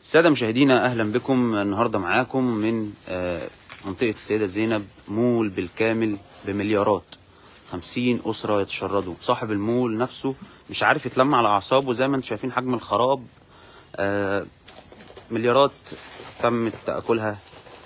السادة مشاهدينا أهلا بكم النهاردة معاكم من آه، منطقة السيدة زينب مول بالكامل بمليارات خمسين أسرة يتشردوا صاحب المول نفسه مش عارف يتلم على أعصابه زي ما انتم شايفين حجم الخراب آه، مليارات تم تأكلها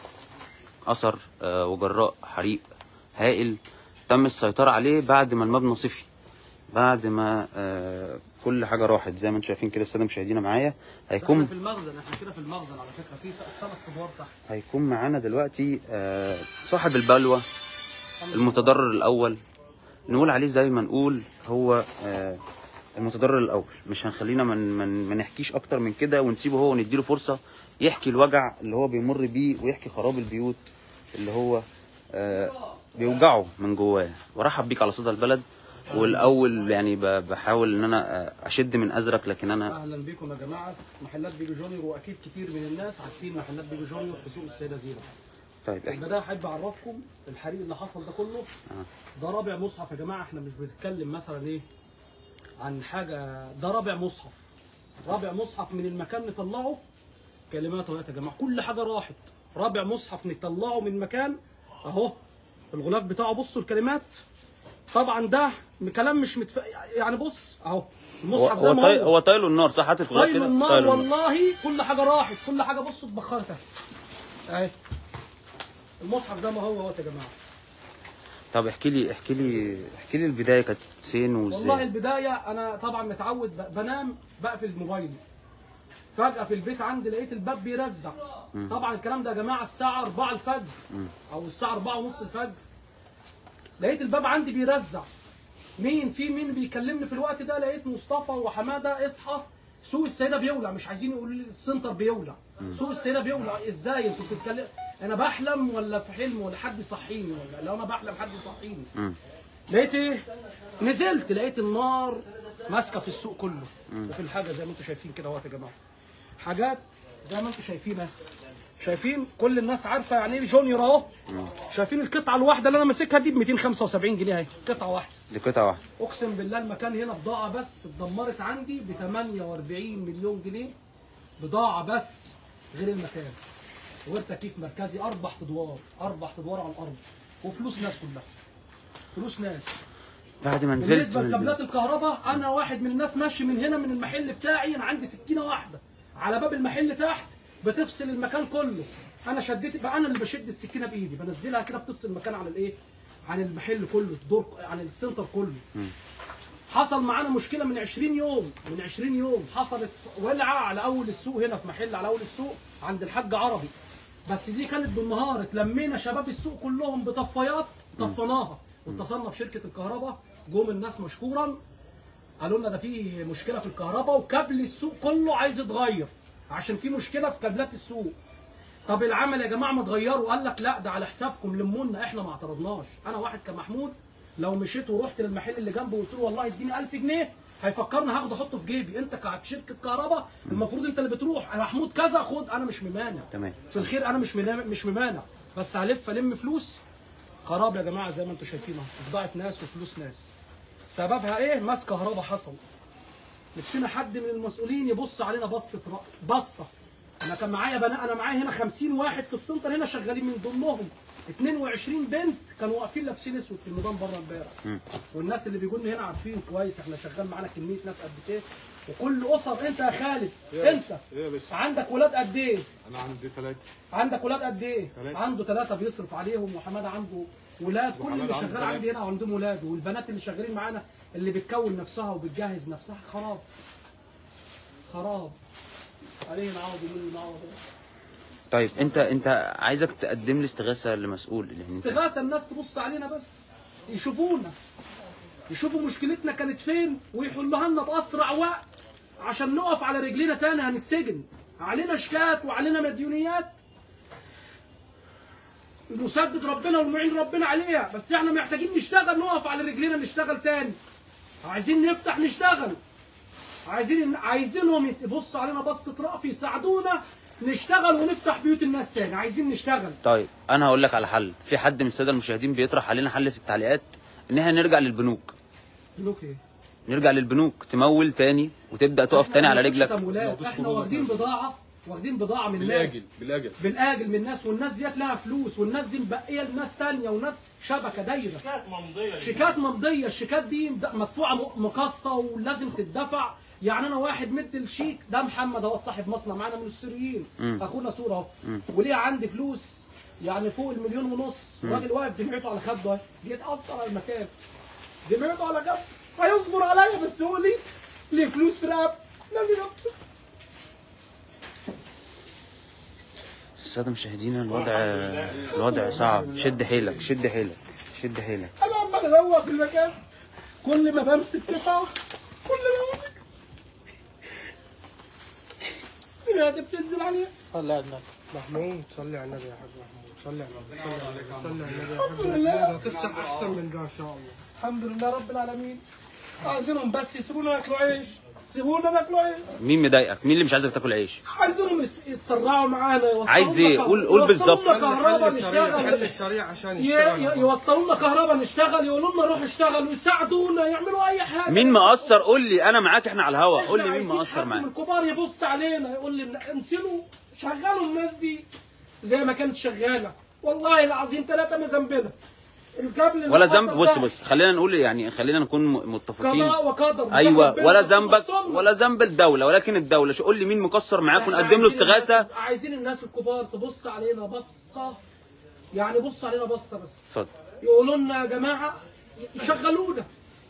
أثر آه، وجراء حريق هائل تم السيطرة عليه بعد ما المبنى صفي بعد ما آه، كل حاجة راحت زي ما انتم شايفين كده السادة مشاهدينا معايا هيكون احنا في المخزن احنا كده في المخزن على فكره في ثلاث ادوار تحت هيكون معانا دلوقتي آه، صاحب البلوى المتضرر الاول نقول عليه زي ما نقول هو آه، المتضرر الاول مش هنخلينا من من ما نحكيش اكتر من كده ونسيبه هو ونديله فرصه يحكي الوجع اللي هو بيمر بيه ويحكي خراب البيوت اللي هو آه، بيوجعه من جواه وارحب بيك على صدى البلد والاول يعني ب- بحاول ان انا آه، اشد من ازرك لكن انا اهلا بكم يا جماعه محلات بيبي جونيور واكيد كتير من الناس عارفين محلات بيبي جونيور في سوق السيده زينب طيب احكي البدايه احب اعرفكم الحريق اللي حصل ده كله ده رابع مصحف يا جماعه احنا مش بنتكلم مثلا ايه عن حاجه ده رابع مصحف رابع مصحف من المكان نطلعه كلمات اهو يا جماعه كل حاجه راحت رابع مصحف نطلعه من مكان اهو الغلاف بتاعه بصوا الكلمات طبعا ده كلام مش متف... يعني بص اهو هو المصحف زي هو ما طاي- هو هو طايله النار صح حاطط غلاف طيب كده النار طايله والله كل حاجه راحت كل حاجه بصوا اتبخرت اهي اهي المصحف ده ما هو اهوت يا جماعه طب احكي لي احكي لي احكي لي البدايه كانت فين والله وازاي البدايه انا طبعا متعود ب- بنام بقفل موبايلي فجاه في البيت عندي لقيت الباب بيرزع طبعا الكلام ده يا جماعه الساعه 4 الفجر او الساعه 4 ونص الفجر لقيت الباب عندي بيرزع مين في مين بيكلمني في الوقت ده لقيت مصطفى وحماده اصحى سوق السيده بيولع مش عايزين يقولوا لي السنتر بيولع سوق السيده بيولع ازاي انتوا بتتكلموا انا بحلم ولا في حلم ولا حد يصحيني ولا لو انا بحلم حد يصحيني لقيت ايه نزلت لقيت النار ماسكه في السوق كله وفي الحاجه زي ما انتم شايفين كده اهوت يا جماعه حاجات زي ما انتم شايفين اهي شايفين كل الناس عارفه يعني ايه جونيور اهو شايفين القطعه الواحده اللي انا ماسكها دي ب 275 جنيه اهي قطعه واحده دي قطعه واحده اقسم بالله المكان هنا بضاعه بس اتدمرت عندي ب 48 مليون جنيه بضاعه بس غير المكان وغير تكييف مركزي اربع ادوار اربع ادوار على الارض وفلوس ناس كلها فلوس ناس بعد ما نزلت بالنسبه من لكابلات البيت. الكهرباء انا واحد من الناس ماشي من هنا من المحل بتاعي انا عندي سكينه واحده على باب المحل تحت بتفصل المكان كله انا شديت بقى انا اللي بشد السكينه بايدي بنزلها كده بتفصل المكان عن الايه عن المحل كله الدور عن السنتر كله حصل معانا مشكله من 20 يوم من 20 يوم حصلت ولعه على اول السوق هنا في محل على اول السوق عند الحاج عربي بس دي كانت بالنهار اتلمينا شباب السوق كلهم بطفايات طفناها واتصلنا بشركه الكهرباء جم الناس مشكورا قالوا لنا ده في مشكله في الكهرباء وكابل السوق كله عايز يتغير عشان في مشكله في كابلات السوق طب العمل يا جماعه ما تغيروا قال لك لا ده على حسابكم لمونا احنا ما اعترضناش انا واحد كمحمود لو مشيت ورحت للمحل اللي جنبه وقلت له والله اديني 1000 جنيه هيفكرني هاخده احطه في جيبي انت كشركه كهرباء المفروض انت اللي بتروح يا محمود كذا خد انا مش ممانع تمام. في الخير انا مش منا- مش ممانع بس هلف الم فلوس خراب يا جماعه زي ما انتم شايفين اهو بضاعه ناس وفلوس ناس سببها ايه ماس كهرباء حصل نفسنا حد من المسؤولين يبص علينا بصه رأ- بصه انا كان معايا بنا انا معايا هنا 50 واحد في السنتر هنا شغالين من ضمنهم 22 بنت كانوا واقفين لابسين اسود في الميدان بره امبارح والناس اللي بيجوا لنا هنا عارفين كويس احنا شغال معانا كميه ناس قد ايه وكل اسر انت يا خالد انت إيه يا باشا؟ عندك ولاد قد ايه انا عندي ثلاثة عندك ولاد قد ايه؟ تلاتة. عنده ثلاثة بيصرف عليهم وحمادة عنده ولاد كل اللي وحمادة عنده شغال تلاتة. عندي هنا عندهم ولاد والبنات اللي شغالين معانا اللي بتكون نفسها وبتجهز نفسها خراب خراب عليه نعوض مين نعوض طيب انت انت عايزك تقدم لي استغاثه لمسؤول لان انت استغاثة الناس تبص علينا بس يشوفونا يشوفوا مشكلتنا كانت فين ويحلوها لنا بأسرع وقت عشان نقف على رجلينا تاني هنتسجن علينا شكات وعلينا مديونيات المسدد ربنا والمعين ربنا عليها بس احنا محتاجين نشتغل نقف على رجلينا نشتغل تاني عايزين نفتح نشتغل عايزين عايزينهم يبصوا علينا بصة رأف يساعدونا نشتغل ونفتح بيوت الناس تاني عايزين نشتغل طيب انا هقول لك على حل في حد من الساده المشاهدين بيطرح علينا حل في التعليقات ان احنا نرجع للبنوك بنوك ايه نرجع للبنوك تمول تاني وتبدا تقف تاني على إحنا ما رجلك بناخدش تمويلات ما احنا فيش واخدين بضاعه واخدين بضاعه من الناس بالاجل بالاجل بالاجل من الناس والناس ديت لها فلوس والناس دي مبقيه لناس تانية وناس شبكه دايره شيكات ممضيه شيكات ممضيه الشيكات دي مد- مدفوعه م- مقصه ولازم تدفع يعني انا واحد مد الشيك ده محمد اهو صاحب مصنع معانا من السوريين اخونا صوره اهو وليه عندي فلوس يعني فوق المليون ونص الراجل واقف دمعته على خده اهي جيت اثر على المكان دمعته على خده هيصبر عليا بس هو ليه ليه فلوس في رقبتي لازم يبقى. الساده مشاهدينا الوضع الوضع صعب شد حيلك شد حيلك شد حيلك انا عمال ادور في المكان كل ما بمسك قطعه كل ما بمسك دمعتي بتنزل عليها صلي على النبي محمود صلي على النبي يا حاج محمود صلي على النبي صلي على النبي صلي على النبي يا الحمد حاج لله. محمود هتفتح احسن من ده ان شاء الله الحمد لله رب العالمين عايزينهم بس يسيبونا ياكلوا عيش سيبونا ناكلوا عيش مين مضايقك مين اللي مش عايزك تاكل عيش عايزينهم يس- يتسرعوا معانا يوصلوا عايز لنا ايه؟ كه- قول- قول يوصلوا بالظبط. لنا كهرباء حل سريع حل نشتغل سريع عشان ي- يشتغل ي- يوصلوا لنا كهرباء نشتغل يقولوا لنا روح اشتغلوا يساعدونا يعملوا اي حاجه مين مقصر قول لي انا معاك احنا على الهوا قول لي إحنا مين عايزين مقصر حد من معاك الكبار يبص علينا يقول لي انزلوا شغلوا الناس دي زي ما كانت شغاله والله العظيم ثلاثه ما ذنبنا الكابل اللي ولا حصل ذنب بص ده بص خلينا نقول يعني خلينا نكون م- متفقين قضاء وقدر بتاع ايوه ربنا ولا بس ذنبك وصلنا. ولا ذنب الدوله ولكن الدوله شو قول لي مين مقصر معاك إحنا ونقدم له عايزين الناس- استغاثه عايزين الناس الكبار تبص علينا بصه يعني بص علينا بصه بس اتفضل يقولوا لنا يا جماعه يشغلونا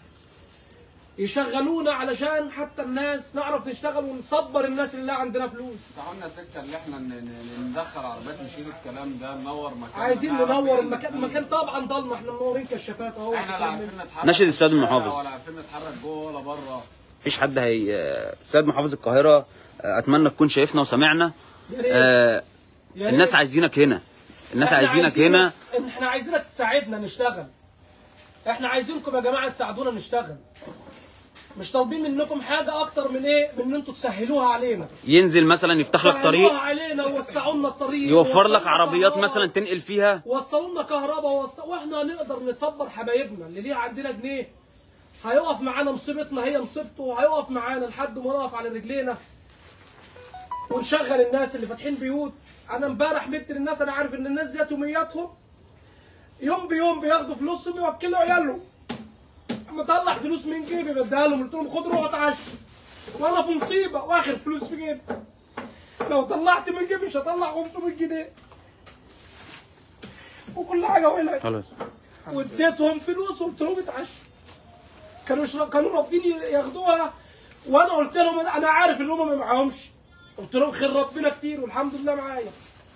يشغلونا علشان حتى الناس نعرف نشتغل ونصبر الناس اللي عندنا فلوس عملنا سكه اللي احنا ن- ن- ندخل عربيات نشيل الكلام ده ننور مكان عايزين نعرف ننور إيه المكان المكان طبعا ضلمه احنا منورين كشافات اهو احنا لا عارفين نتحرك نشد السيد في الشارع المحافظ. ولا عارفين نتحرك جوه ولا بره مفيش حد هي سيد محافظ القاهره آه، اتمنى تكون شايفنا وسمعنا يا ريت. آه، يا ريت. الناس عايزينك هنا الناس إحنا عايزينك عايزينك- هنا احنا عايزينك تساعدنا نشتغل احنا عايزينكم يا جماعه تساعدونا نشتغل مش طالبين منكم حاجه اكتر من ايه من ان انتوا تسهلوها علينا ينزل مثلا يفتح لك طريق سهلوها علينا ووسعوا لنا الطريق يوفر لك ووصلوا لنا عربيات كهرباء. مثلا تنقل فيها وصلوا لنا كهرباء ووص... واحنا نقدر نصبر حبايبنا اللي ليه عندنا جنيه هيقف معانا مصيبتنا هي مصيبته وهيقف معانا لحد ما نقف على رجلينا ونشغل الناس اللي فاتحين بيوت انا امبارح مدي للناس انا عارف ان الناس ديت يومياتهم يوم بيوم بياخدوا فلوسهم يوكلوا عيالهم مطلع فلوس من جيبي بديها لهم قلت لهم خدوا روحوا اتعشوا وانا في مصيبه واخر فلوس في جيبي لو طلعت من جيبي مش هطلع 500 جنيه وكل حاجه ولعت خلاص واديتهم فلوس وقلت لهم اتعشوا كانوا شر... كانوا رافضين ياخدوها وانا قلت لهم انا عارف ان هم ما معاهمش قلت لهم خير ربنا كتير والحمد لله معايا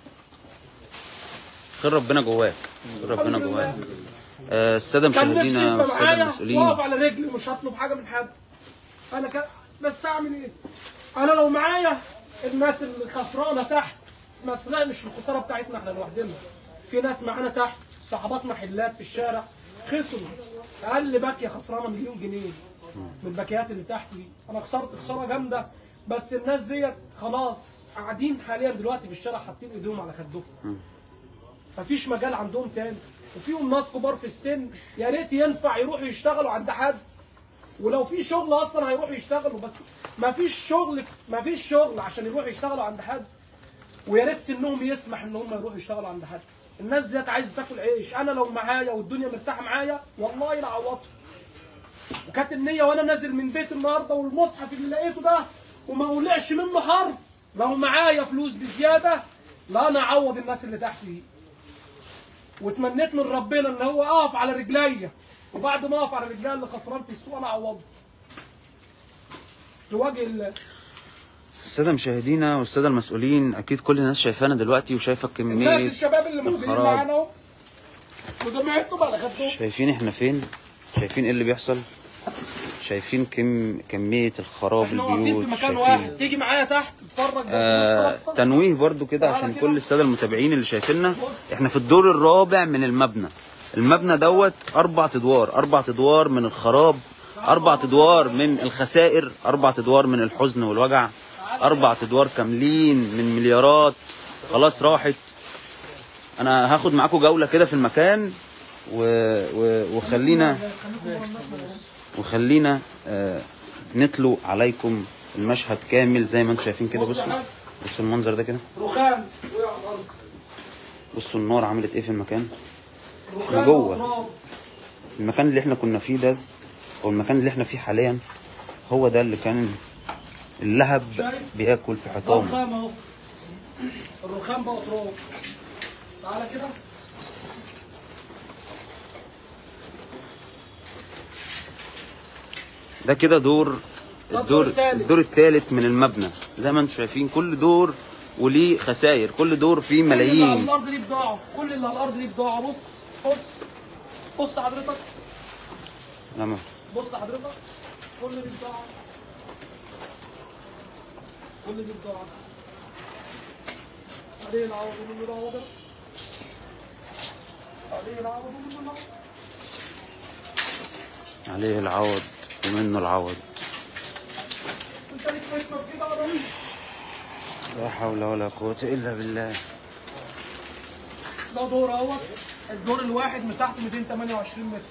خير ربنا جواك خير ربنا الحمد جواك لله. آه، الساده كان نفسي مشاهدينا يبقى والساده معايا المسؤولين واقف على رجلي ومش هطلب حاجه من حد انا كان بس اعمل ايه؟ انا لو معايا الناس اللي خسرانه تحت بس لا مش الخساره بتاعتنا احنا لوحدنا في ناس معانا تحت صحابات محلات في الشارع خسروا اقل باكيه خسرانه مليون جنيه من الباكيات اللي تحت دي انا خسرت خساره جامده بس الناس ديت خلاص قاعدين حاليا دلوقتي في الشارع حاطين ايديهم على خدهم مفيش مجال عندهم تاني وفيهم ناس كبار في السن يا ريت ينفع يروحوا يشتغلوا عند حد ولو في شغل اصلا هيروحوا يشتغلوا بس مفيش شغل مفيش شغل عشان يروحوا يشتغلوا عند حد ويا ريت سنهم يسمح ان هم يروحوا يشتغلوا عند حد الناس ديت عايزه تاكل عيش انا لو معايا والدنيا مرتاحه معايا والله لعوضهم وكانت النيه وانا نازل من بيت النهارده والمصحف اللي لقيته ده وما ولعش منه حرف لو معايا فلوس بزياده لا انا اعوض الناس اللي تحت دي وتمنيت من ربنا ان هو اقف على رجليا وبعد ما اقف على رجليا اللي خسران في السوق انا اعوضه تواجه ال- الساده مشاهدينا والساده المسؤولين اكيد كل الناس شايفانا دلوقتي وشايفه الناس كميه الشباب اللي موجودين الخراب. معانا اهو ودمعتهم على خدهم شايفين احنا فين شايفين ايه اللي بيحصل شايفين كم كميه الخراب احنا واقفين البيوت في مكان شايفين واحد تيجي معايا تحت تتفرج آه بص بص. تنويه برضو كده تعالى عشان كده. كل الساده المتابعين اللي شايفيننا احنا في الدور الرابع من المبنى المبنى دوت اربع ادوار اربع ادوار من الخراب اربع ادوار من الخسائر اربع ادوار من الحزن والوجع اربع ادوار كاملين من مليارات خلاص راحت انا هاخد معاكم جوله كده في المكان و... و... وخلينا وخلينا آه نتلو عليكم المشهد كامل زي ما انتم شايفين كده بص بصوا يا حاج، بصوا المنظر ده كده رخام وقع على الارض بصوا النار عملت ايه في المكان رخام جوه. وأطراف. المكان اللي احنا كنا فيه ده او المكان اللي احنا فيه حاليا هو ده اللي كان اللهب بياكل في حيطانه الرخام اهو الرخام بقى تراب تعالى كده ده كده دور ده الدور الدور التالت. الدور الثالث من المبنى زي ما انتم شايفين كل دور وليه خسائر كل دور فيه كل اللي على ملايين الارض ليه بضاعه كل اللي على الارض ليه بضاعه بص بص بص حضرتك لما بص حضرتك كل دي بضاعه كل دي بضاعه عليه العوض ومنه العوض عليه العوض ومنه العوض عليه العوض ومنه العوض انت ليك حكمه في كده يا ريس لا حول ولا قوة إلا بالله ده دور اهوت الدور الواحد مساحته 228 متر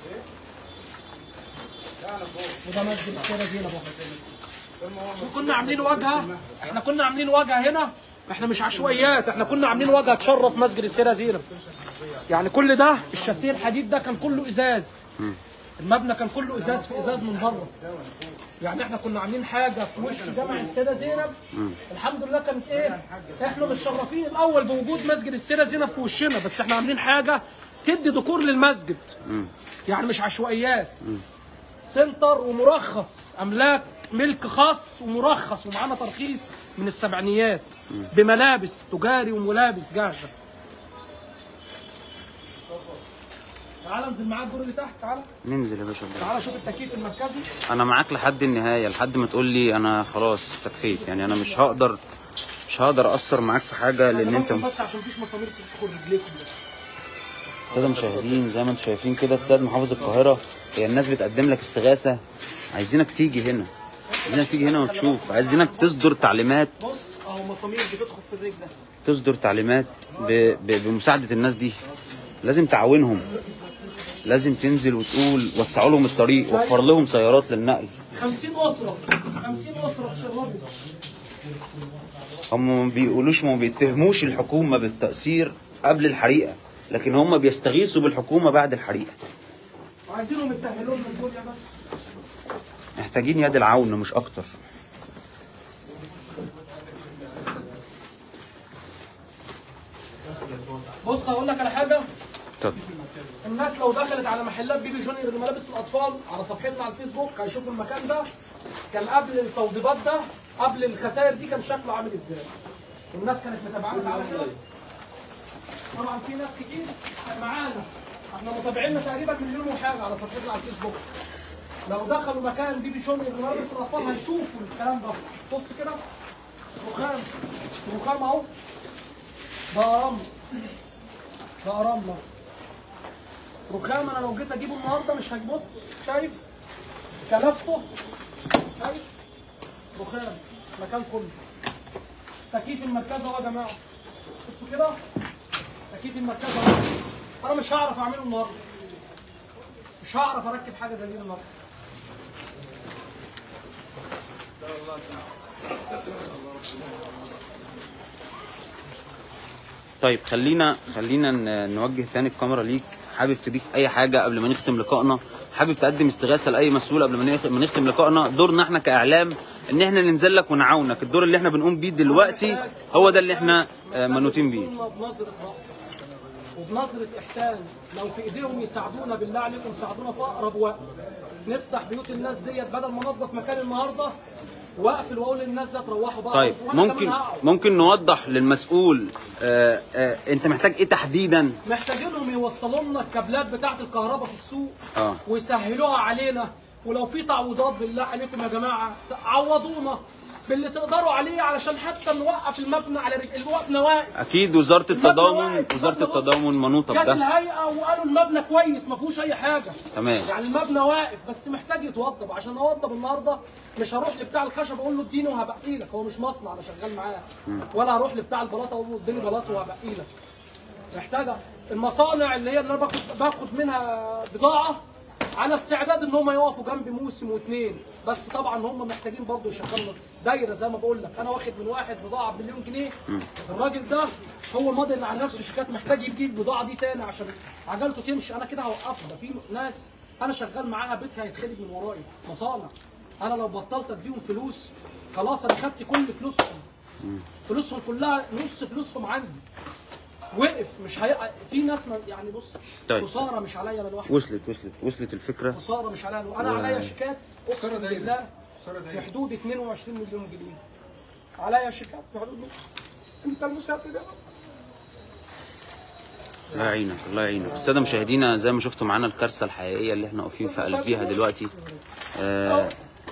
وده مسجد السيدة زينب اهو كنا عاملين واجهه احنا كنا عاملين واجهه هنا احنا مش عشوائيات احنا كنا عاملين واجهه تشرف مسجد السيدة زينب يعني كل ده الشاسيه الحديد ده كان كله ازاز المبنى كان كله ازاز في ازاز من بره يعني احنا كنا عاملين حاجه في وش جامع السيده زينب الحمد لله كانت ايه احنا متشرفين الاول بوجود مسجد السيده زينب في وشنا بس احنا عاملين حاجه تدي ديكور للمسجد يعني مش عشوائيات سنتر ومرخص املاك ملك خاص ومرخص ومعانا ترخيص من السبعينيات بملابس تجاري وملابس جاهزه تعال انزل معاك الدور اللي تحت تعال ننزل يا باشا تعال شوف التكييف المركزي أنا معاك لحد النهاية لحد ما تقول لي أنا خلاص استكفيت يعني أنا مش هقدر مش هقدر أثر معاك في حاجة لأن أنت بس عشان مفيش مسامير تدخل رجليكم بس السادة مشاهدين زي ما انتم شايفين كده السيد محافظ القاهرة هي الناس بتقدم لك استغاثة عايزينك تيجي هنا عايزينك تيجي هنا وتشوف عايزينك تصدر تعليمات بص اهو مسامير بتدخل في الرجل تصدر تعليمات ب... ب... بمساعدة الناس دي لازم تعاونهم لازم تنزل وتقول وسعوا لهم الطريق وفر لهم سيارات للنقل 50 اسره 50 اسره تشربوا هم ما بيقولوش ما بيتهموش الحكومة بالتقصير قبل الحريقة لكن هم بيستغيثوا بالحكومة بعد الحريقة عايزينهم يسهلوا لنا الدنيا بس محتاجين يد العون مش اكتر بص هقول لك على حاجه اتفضل الناس لو دخلت على محلات بيبي جونيور لملابس الاطفال على صفحتنا على الفيسبوك هيشوفوا المكان ده كان قبل التوضيبات ده قبل الخسائر دي كان شكله عامل ازاي والناس كانت متابعانا على كده طبعا في ناس كتير معانا احنا متابعينا تقريبا مليون وحاجه على صفحتنا على الفيسبوك لو دخلوا مكان بيبي جونيور لملابس الاطفال هيشوفوا الكلام ده بص كده رخام رخام اهو ده رمل ده رمله رخام انا لو جيت اجيبه النهارده مش هتبص شايف كلفته شايف رخام مكان كله تكييف المركزه اهو يا جماعه بصوا كده تكييف المركزه اهو انا مش هعرف اعمله النهارده مش هعرف اركب حاجه زي دي النهارده طيب خلينا خلينا ن- نوجه تاني الكاميرا ليك حابب تضيف اي حاجه قبل ما نختم لقائنا حابب تقدم استغاثه لاي مسؤول قبل ما نخ- ما نختم لقائنا دورنا احنا كاعلام ان احنا ننزل لك ونعاونك الدور اللي احنا بنقوم بيه دلوقتي هو ده اللي احنا آه، منوتين بيه يبصوا لنا بنظرة رأفة وبنظرة إحسان لو في إيديهم يساعدونا بالله عليكم يساعدونا في أقرب وقت نفتح بيوت الناس ديت بدل ما ننظف مكان النهارده واقفل واقول للناس ده تروحوا بقى طيب وأنا ممكن كمان هقعد. ممكن نوضح للمسؤول آه، آه، انت محتاج ايه تحديدا محتاجينهم يوصلوا لنا الكابلات بتاعه الكهرباء في السوق آه. ويسهلوها علينا ولو في تعويضات بالله عليكم يا جماعه عوضونا باللي تقدروا عليه علشان حتى نوقف المبنى على رجل المبنى واقف اكيد وزاره المبنى التضامن واقف، وزاره المبنى بص، التضامن منوطه جت بده الهيئه وقالوا المبنى كويس ما فيهوش اي حاجه تمام. يعني المبنى واقف بس محتاج يتوضب عشان اوضب النهارده مش هروح لبتاع الخشب اقول له اديني وهبقي لك هو مش مصنع انا شغال معاه ولا هروح لبتاع البلاطه اقول له اديني بلاطه وهبقي لك محتاجه المصانع اللي هي اللي انا باخد باخد منها بضاعه على استعداد ان هم يقفوا جنبي موسم واثنين بس طبعا هم محتاجين برضه يشغلوا دايره زي ما بقول لك انا واخد من واحد بضاعه بمليون جنيه الراجل ده هو ماضي على نفسه شيكات محتاج يجيب البضاعه دي تاني عشان عجلته تمشي انا كده هوقفه ده في ناس انا شغال معاها بيتها هيتخرب من ورايا مصانع انا لو بطلت اديهم فلوس خلاص انا خدت كل فلوسهم فلوسهم كلها نص فلوسهم عندي وقف مش هي... في ناس ما يعني بص طيب. خساره مش عليا انا لوحدي وصلت وصلت وصلت الفكره خساره مش عليا لوحدي. انا و- عليا شيكات اقسم بالله في حدود 22 مليون جنيه عليا شيكات في حدود انت المساعد ده الله يعينك الله يعينك الساده مشاهدينا زي ما شفتوا معانا الكارثه الحقيقيه اللي احنا واقفين في قلبيها دلوقتي آه،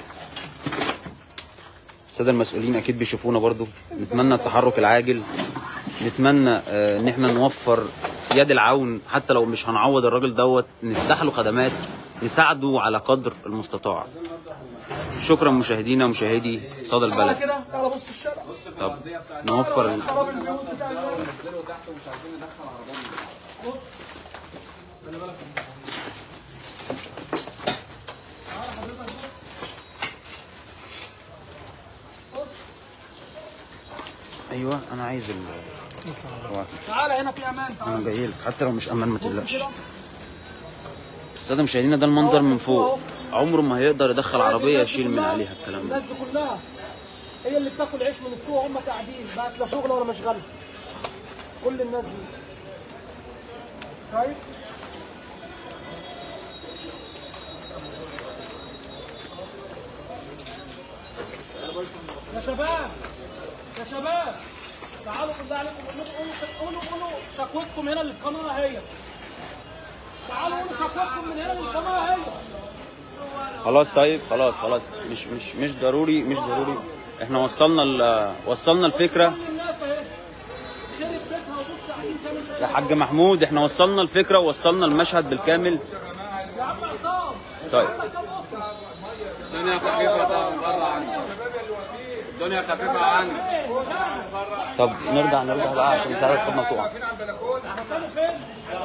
الساده المسؤولين اكيد بيشوفونا برضو نتمنى التحرك العاجل نتمنى آه، ان احنا نوفر يد العون حتى لو مش هنعوض الراجل دوت نفتح له خدمات نساعده على قدر المستطاع شكرا مشاهدينا ومشاهدي صدى تعالى البلد كده تعالى بص الشارع طب نوفر ال- خراب البيوت بتاع الناس. نزلوا تحت ومش عارفين ندخل عربيه بص خلي بالك تعالى حضرتك بص. بص ايوه انا عايز ال هو تعالى هنا في امان انا تعالى جاي لك حتى لو مش امان ما بص تقلقش كده. الساده مشاهدينا ده المنظر من فوق عمره ما هيقدر يدخل عربيه يشيل من عليها الكلام ده الناس دي كلها هي اللي بتاكل عيش من السوق هم قاعدين بقت لا شغل ولا مشغله كل الناس دي شايف يا شباب يا شباب تعالوا بالله عليكم قولوا قولوا قولوا قولوا شكوتكم هنا للقناه هي تعالوا قولوا شكوتكم من هنا للقناه هي خلاص طيب خلاص خلاص مش مش مش ضروري مش ضروري احنا وصلنا ال- وصلنا الفكره كل الناس اهي شرب بيتها وبص قاعدين زي ما يا حاج محمود احنا وصلنا الفكره ووصلنا المشهد بالكامل يا عم عصام طيب عندك كام اسره؟ الدنيا خفيفه بقى بره عني الدنيا خفيفه عني طب نرجع نرجع بقى عشان تعرف خدنا تقع كانوا فين؟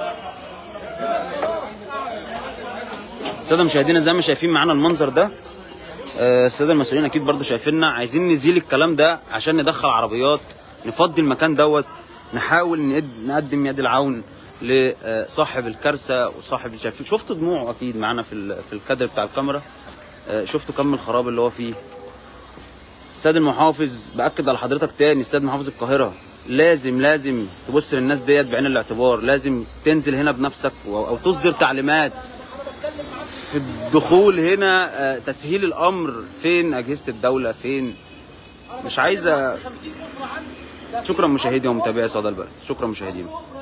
الساده مشاهدينا زي ما شايفين معانا المنظر ده آه، الساده المسؤولين اكيد برضو شايفيننا عايزين نزيل الكلام ده عشان ندخل عربيات نفضي المكان دوت نحاول نقد- نقدم يد العون لصاحب الكارثه وصاحب شايفين شفتوا دموعه اكيد معانا في ال- في الكادر بتاع الكاميرا آه، شفتوا كم الخراب اللي هو فيه السيد المحافظ باكد على حضرتك تاني السيد محافظ القاهره لازم لازم تبص للناس ديت بعين الاعتبار لازم تنزل هنا بنفسك او أو تصدر تعليمات في الدخول هنا آه، تسهيل الامر فين اجهزه الدوله فين مش عايزه 50 اسره عندي شكرا مشاهدي ومتابعي صدى البلد شكرا مشاهدينا